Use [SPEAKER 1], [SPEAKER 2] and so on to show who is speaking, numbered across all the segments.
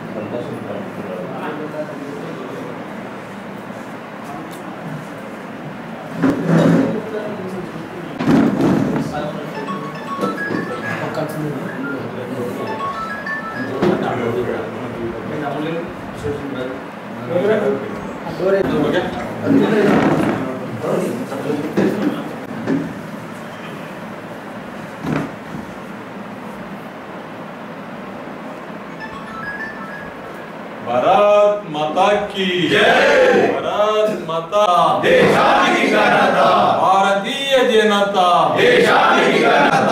[SPEAKER 1] భారత్ మాతా की
[SPEAKER 2] జై!
[SPEAKER 1] భారత్ మాతా
[SPEAKER 2] దేశానికి ఘనత
[SPEAKER 1] భారతీయ జనతా
[SPEAKER 2] దేశానికి ఘనత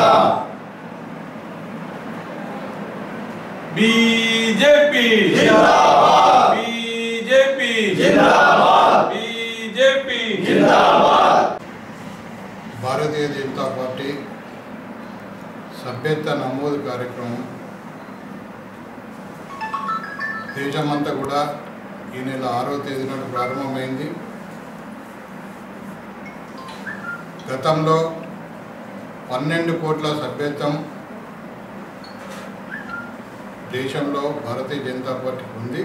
[SPEAKER 1] బీజేపీ
[SPEAKER 2] జిందాబాద్!
[SPEAKER 1] బీజేపీ
[SPEAKER 2] జిందాబాద్!
[SPEAKER 1] బీజేపీ
[SPEAKER 2] జిందాబాద్
[SPEAKER 3] భారతీయ జనతా పార్టీ సభ్యత్వ నమోదు కార్యక్రమం దేశమంతా కూడా ఈ నెల ఆరో తేదీ నాడు ప్రారంభమైంది గతంలో పన్నెండు కోట్ల సభ్యత్వం దేశంలో భారతీయ జనతా పార్టీకి ఉంది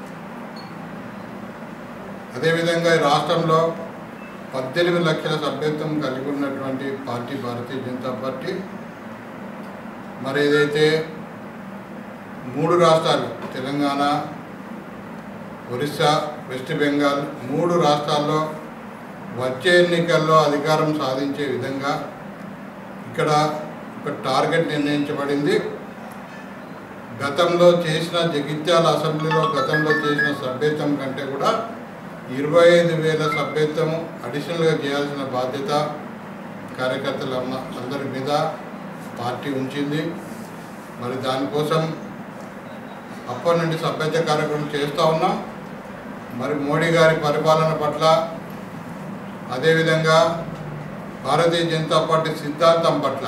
[SPEAKER 3] అదేవిధంగా ఈ రాష్ట్రంలో పద్దెనిమిది లక్షల సభ్యత్వం కలిగి ఉన్నటువంటి పార్టీ భారతీయ జనతా పార్టీ మరి ఏదైతే మూడు రాష్ట్రాలు తెలంగాణ ఒరిస్సా వెస్ట్ బెంగాల్ మూడు రాష్ట్రాల్లో వచ్చే ఎన్నికల్లో అధికారం సాధించే విధంగా ఇక్కడ ఒక టార్గెట్ నిర్ణయించబడింది గతంలో చేసిన జగిత్యాల అసెంబ్లీలో గతంలో చేసిన సభ్యత్వం కంటే కూడా ఇరవై ఐదు వేల సభ్యత్వం అడిషనల్గా చేయాల్సిన బాధ్యత కార్యకర్తల అమ్మ- అందరి మీద పార్టీ ఉంచింది మరి దానికోసం అప్పటి నుండి సభ్యత్వ కార్యక్రమం చేస్తూ ఉన్నాం మరి మోడీ గారి పరిపాలన పట్ల అదేవిధంగా భారతీయ జనతా పార్టీ సిద్ధాంతం పట్ల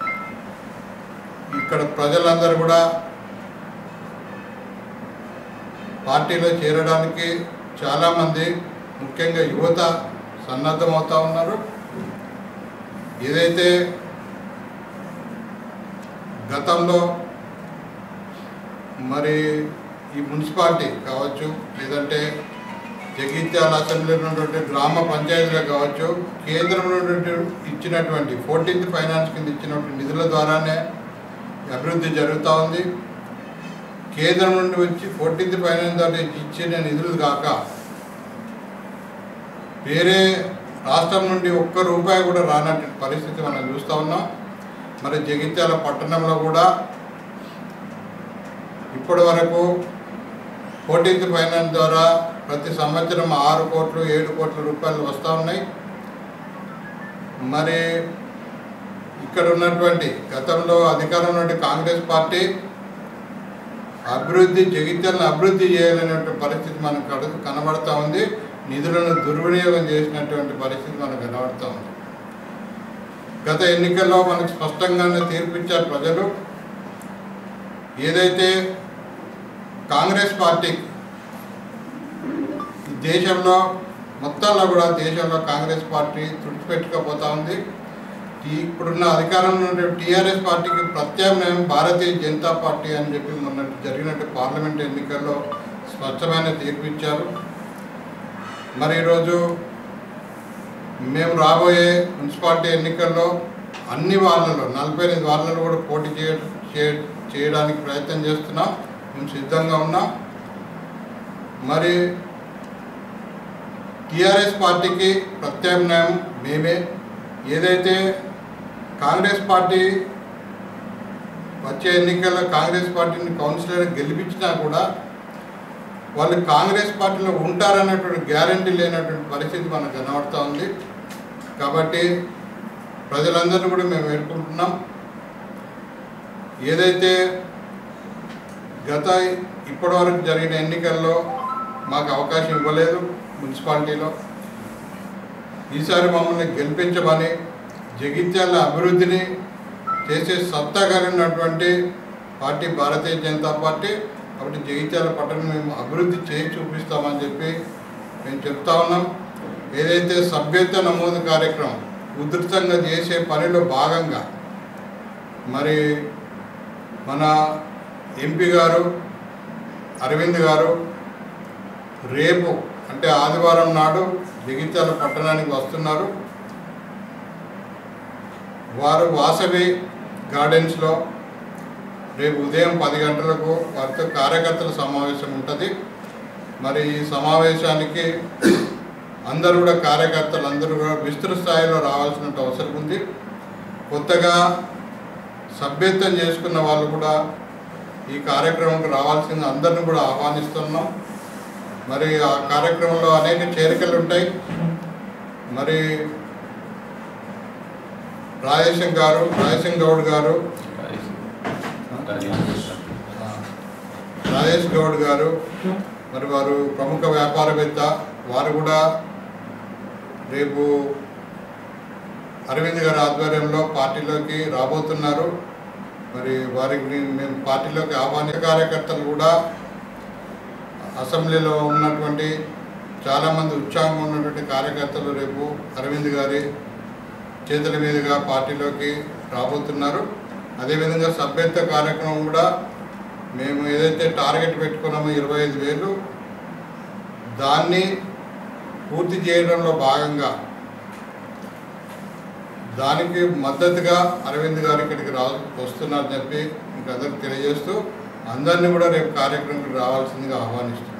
[SPEAKER 3] ఇక్కడ ప్రజలందరూ కూడా పార్టీలో చేరడానికి చాలామంది ముఖ్యంగా యువత సన్నద్ధమవుతా ఉన్నారు ఏదైతే గతంలో మరి ఈ మున్సిపాలిటీ కావచ్చు లేదంటే జగిత్యాల అసెంబ్లీలో ఉన్నటువంటి గ్రామ పంచాయతీలు కావచ్చు కేంద్రం నుండి ఇచ్చినటువంటి ఫోర్టీన్త్ ఫైనాన్స్ కింద ఇచ్చినటువంటి నిధుల ద్వారానే ఈ అభివృద్ధి జరుగుతూ ఉంది కేంద్రం నుండి వచ్చి ఫోర్టీన్త్ ఫైనాన్స్ ద్వారా ఇచ్చిన నిధులు కాక వేరే రాష్ట్రం నుండి ఒక్క రూపాయి కూడా రానట్టు పరిస్థితి మనం చూస్తూ ఉన్నాం మరి జగిత్యాల పట్టణంలో కూడా ఇప్పటి వరకు ఫోర్టీన్త్ ఫైనాన్స్ ద్వారా ప్రతి సంవత్సరం ఆరు కోట్లు ఏడు కోట్ల రూపాయలు వస్తూ ఉన్నాయి మరి ఇక్కడ ఉన్నటువంటి గతంలో అధికారంలో ఉన్న కాంగ్రెస్ పార్టీ అభివృద్ధి జగిత్యాలను అభివృద్ధి చేయాలనేటువంటి పరిస్థితి మనకు కడ- కనబడతా ఉంది నిధులను దుర్వినియోగం చేసినటువంటి పరిస్థితి మనకు కనబడతా ఉంది గత ఎన్నికల్లో మనకు స్పష్టంగానే తీర్పిచ్చారు ప్రజలు ఏదైతే కాంగ్రెస్ పార్టీ ఈ దేశంలో మొత్తంలో కూడా దేశంలో కాంగ్రెస్ పార్టీ తుడిచిపెట్టుకపోతా ఉంది ఈ ఇప్పుడున్న అధికారంలో ఉండే టీఆర్ఎస్ పార్టీకి ప్రత్యామ్నాయం భారతీయ జనతా పార్టీ అని చెప్పి మొన్న జరిగినట్టు పార్లమెంట్ ఎన్నికల్లో స్పష్టమైన తీర్పు ఇచ్చారు మరి ఈరోజు మేము రాబోయే మున్సిపాలిటీ ఎన్నికల్లో అన్ని వాళ్ళలో నలభై ఎనిమిది వాళ్ళలో కూడా పోటీ చేయ చే- చేయడానికి ప్రయత్నం చేస్తున్నాం మేము సిద్ధంగా ఉన్నాం మరి టీఆర్ఎస్ పార్టీకి ప్రత్యామ్నాయం మేమే ఏదైతే కాంగ్రెస్ పార్టీ వచ్చే ఎన్నికల్లో కాంగ్రెస్ పార్టీని కౌన్సిలర్ గెలిపించినా కూడా వాళ్ళు కాంగ్రెస్ పార్టీలో ఉంటారన్నటువంటి గ్యారంటీ లేనటువంటి పరిస్థితి మనకు కనబడుతూ ఉంది కాబట్టి ప్రజలందరినీ కూడా మేము వేడుకుంటున్నాం ఏదైతే గత ఇప్పటివరకు జరిగిన ఎన్నికల్లో మాకు అవకాశం ఇవ్వలేదు మున్సిపాలిటీలో ఈసారి మమ్మల్ని గెలిపించమని జగిత్యాల అభివృద్ధిని చేసే సత్తా కలిగినటువంటి పార్టీ భారతీయ జనతా పార్టీ కాబట్టి జగిత్యాల పట్టణం మేము అభివృద్ధి చేసి చూపిస్తామని చెప్పి మేము చెప్తా ఉన్నాం ఏదైతే సభ్యత్వ నమోదు కార్యక్రమం ఉధృతంగా చేసే పనిలో భాగంగా మరి మన ఎంపీ గారు అరవింద్ గారు రేపు అంటే ఆదివారం నాడు జగిత్యాల పట్టణానికి వస్తున్నారు వారు వాసవి గార్డెన్స్లో రేపు ఉదయం పది గంటలకు వారితో కార్యకర్తల సమావేశం ఉంటుంది మరి ఈ సమావేశానికి అందరూ కూడా కార్యకర్తలు అందరూ కూడా విస్తృత స్థాయిలో రావాల్సిన అవసరం ఉంది కొత్తగా సభ్యత్వం చేసుకున్న వాళ్ళు కూడా ఈ కార్యక్రమంకి రావాల్సింది అందరిని కూడా ఆహ్వానిస్తున్నాం మరి ఆ కార్యక్రమంలో అనేక చేరికలు ఉంటాయి మరి రాజేశం గారు రాజేశం గౌడ్ గారు రాజేష్ గౌడ్ గారు మరి వారు ప్రముఖ వ్యాపారవేత్త వారు కూడా రేపు అరవింద్ గారి ఆధ్వర్యంలో పార్టీలోకి రాబోతున్నారు మరి వారికి మేము పార్టీలోకి ఆహ్వానిత కార్యకర్తలు కూడా అసెంబ్లీలో ఉన్నటువంటి చాలామంది ఉత్సాహంగా ఉన్నటువంటి కార్యకర్తలు రేపు అరవింద్ గారి చేతుల మీదుగా పార్టీలోకి రాబోతున్నారు అదేవిధంగా సభ్యత్వ కార్యక్రమం కూడా మేము ఏదైతే టార్గెట్ పెట్టుకున్నామో ఇరవై ఐదు వేలు దాన్ని పూర్తి చేయడంలో భాగంగా దానికి మద్దతుగా అరవింద్ గారు ఇక్కడికి రా వస్తున్నారని చెప్పి మీకు అందరికి తెలియజేస్తూ అందరినీ కూడా రేపు కార్యక్రమానికి రావాల్సిందిగా ఆహ్వానిస్తున్నాను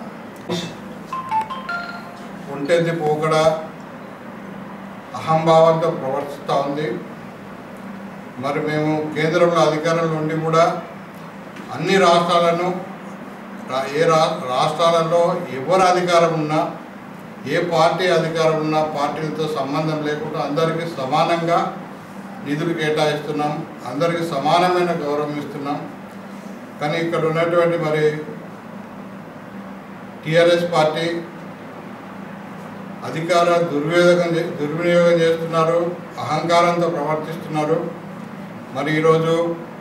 [SPEAKER 3] ఒంటెద్ది పోకడ అహంభావంతో ప్రవర్తిస్తూ ఉంది మరి మేము కేంద్రంలో అధికారంలో ఉండి కూడా అన్ని రాష్ట్రాలను రా- ఏ రా రాష్ట్రాలలో ఎవరు అధికారం ఉన్నా ఏ పార్టీ అధికారం ఉన్నా పార్టీలతో సంబంధం లేకుండా అందరికీ సమానంగా నిధులు కేటాయిస్తున్నాం అందరికీ సమానమైన గౌరవం ఇస్తున్నాం కానీ ఇక్కడ ఉన్నటువంటి మరి టిఆర్ఎస్ పార్టీ అధికార దుర్వినియోగం చే- దుర్వినియోగం చేస్తున్నారు అహంకారంతో ప్రవర్తిస్తున్నారు మరి ఈరోజు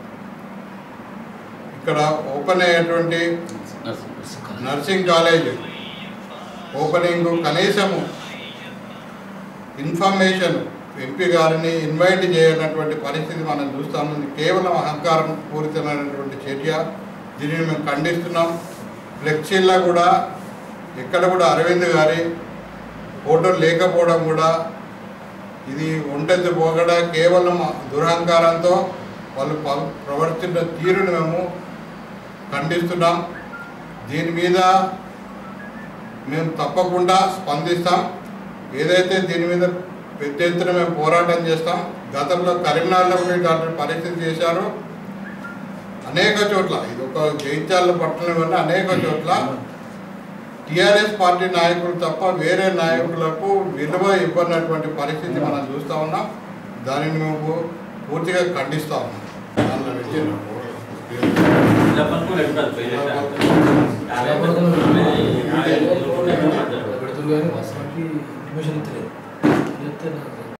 [SPEAKER 3] ఇక్కడ ఓపెన్ అయ్యేటువంటి నర్సింగ్ కాలేజ్ ఓపెనింగ్ కనీసము ఇన్ఫర్మేషన్ ఎంపీ గారిని ఇన్వైట్ చేయనటువంటి పరిస్థితి మనం చూస్తాము ఇది కేవలం అహంకారం పూరితమైనటువంటి చర్య దీనిని మేము ఖండిస్తున్నాం ఫ్లెక్సీల్లో కూడా ఎక్కడ కూడా అరవింద్ గారి ఫోటో లేకపోవడం కూడా ఇది ఒంటెత్తి పోగడ కేవలం దురహంకారంతో వాళ్ళు ప- ప్రవర్తించిన తీరును మేము ఖండిస్తున్నాం దీని మీద మేము తప్పకుండా స్పందిస్తాం ఏదైతే దీని మీద పెద్ద ఎత్తున మేము పోరాటం చేస్తాం గతంలో కరీంనగర్లో కూడా ఇలాంటి పరిస్థితి చేశారు అనేక చోట్ల ఇది ఒక జైత్యాల పట్టణం వల్ల అనేక చోట్ల టిఆర్ఎస్ పార్టీ నాయకులు తప్ప వేరే నాయకులకు విలువ ఇవ్వనటువంటి పరిస్థితి మనం చూస్తూ ఉన్నాం దానిని మేము పూర్తిగా ఖండిస్తూ ఉన్నాం దానిలో పెట్టిన
[SPEAKER 4] పెడుతుంది కానీ వాస్తవానికి ఇన్ఫర్మేషన్ తెలియదు